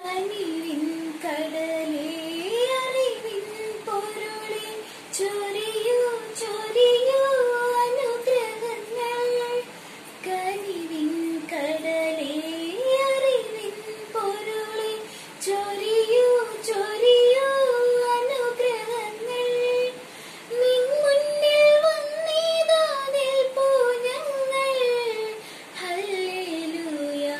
കനിവിൻ കടലേ അറിവിൻ പൊരുളേ ചൊരിയൂ ചൊരിയൂ അനുഗ്രഹങ്ങൾ കനിവിൻ കടലേ അറിവിൻ പൊരുളേ ചൊരിയൂ ചൊരിയൂ അനുഗ്രഹങ്ങൾ നിൻ മുന്നിൽ വന്നിതാ നിൽപ്പൂ ഞങ്ങൾ ഹല്ലേലൂയ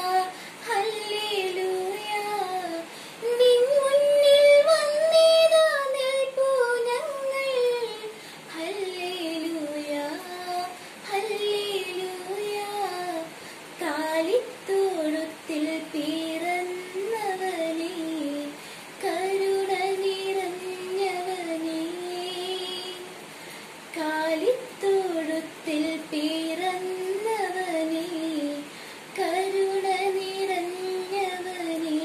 ഹല്ലേലൂയ നിൻ മുന്നിൽ വന്നിതാ നിൽപ്പൂ ഞങ്ങൾ ഹല്ലേലൂയ ഹല്ലേലൂയ കാലിത്തോഴത്തിൽ പിറന്നവനേ കരുണ നിറഞ്ഞവനേ കാലിത്തോഴത്തിൽ പിറന്നവനേ കരുണ നിറഞ്ഞവനേ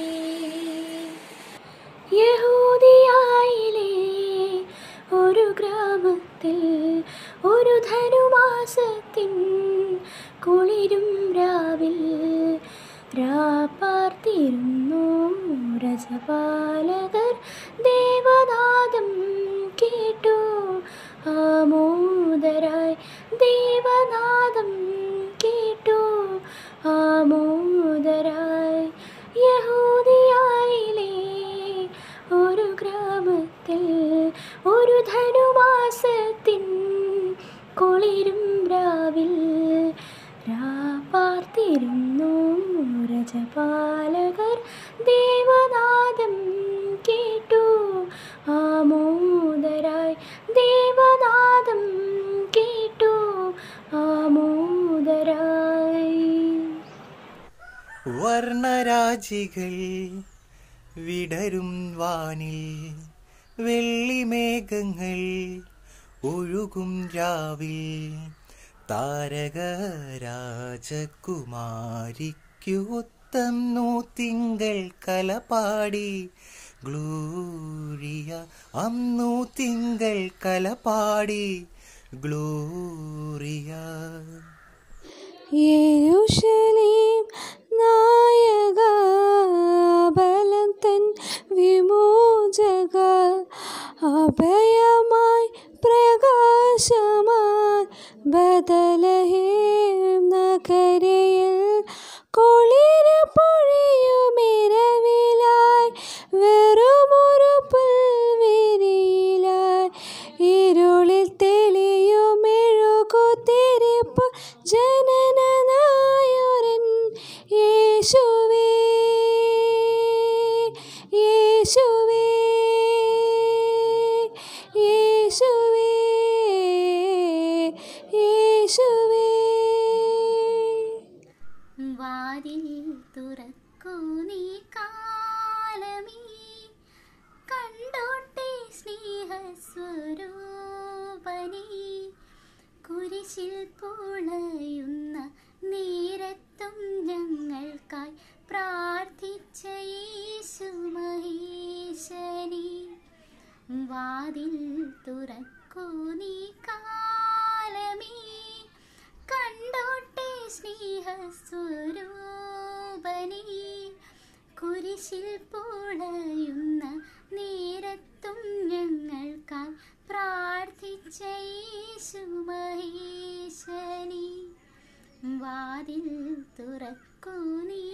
യഹൂദിയായിലെ ഒരു ഗ്രാമത്തിൽ ഒരു ധനുമാസത്തിൻ കുളിരും രാവിൽ രാപ്പാർത്തിരുന്നു രജപാലകർ ദേവനാദം കേട്ടു ആമോദരായി ദേവനാദം കേട്ടു ആമോദരായി യഹൂദിയായിലെ ഒരു ഗ്രാമത്തിൽ ഒരു ധനുമാസത്തിൻ കുളിരും രാവിൽ രാപ്പാർത്തിരുന്നു രജപാലകർ ദേവനാദം കേട്ടു ആമോദരായി ദേവനാദം കേട്ടു ആമോദരായി വർണ്ണരാജികൾ വിടരും വാനിൽ വെള്ളിമേഘങ്ങൾ ഒഴുകും രാവിൽ താരക രാജകുമാരിക്കുത്തന്നു തിങ്കൾ കലപാടി ഗ്ലൂരിയ അന്നു തിങ്കൾ കലപാടി ഗ്ലൂറിയ യെരൂശലേം നായക ബലം തൻ വിമോചക അഭയമായി പ്രകാശമായി ബദലഹേം നഗരയിൽ കുളിര പൊഴിയുമിരവിലായി വെറുമൊരു പുൽവിരിയിലായി ഇരുളിൽ തെളിയുമെഴുകുതിരിപ്പ് ജനനനായൊരൻ യേശുവേ യേശുവേ യേശുവേ യേശുവേ വാതിൽ തുറക്കൂ നീ കാലമേ കണ്ടോട്ടെ സ്നേഹസ്വരൂപനേ കുരിശിൽ പൊളയുന്ന നേരത്തും ഞങ്ങൾക്കായി പ്രാർത്ഥിച്ച യേശു മഹേശനെ വാതിൽ തുറക്കൂ നീ കാലമേ കണ്ടോട്ടെ സ്നേഹസ്വരൂപനേ കുരിശിൽ പൊളയുന്ന നേരത്തും ഞങ്ങൾക്കായി പ്രാർത്ഥിച്ച യേശു മഹേശനെ വാതിൽ തുറക്കൂ നീ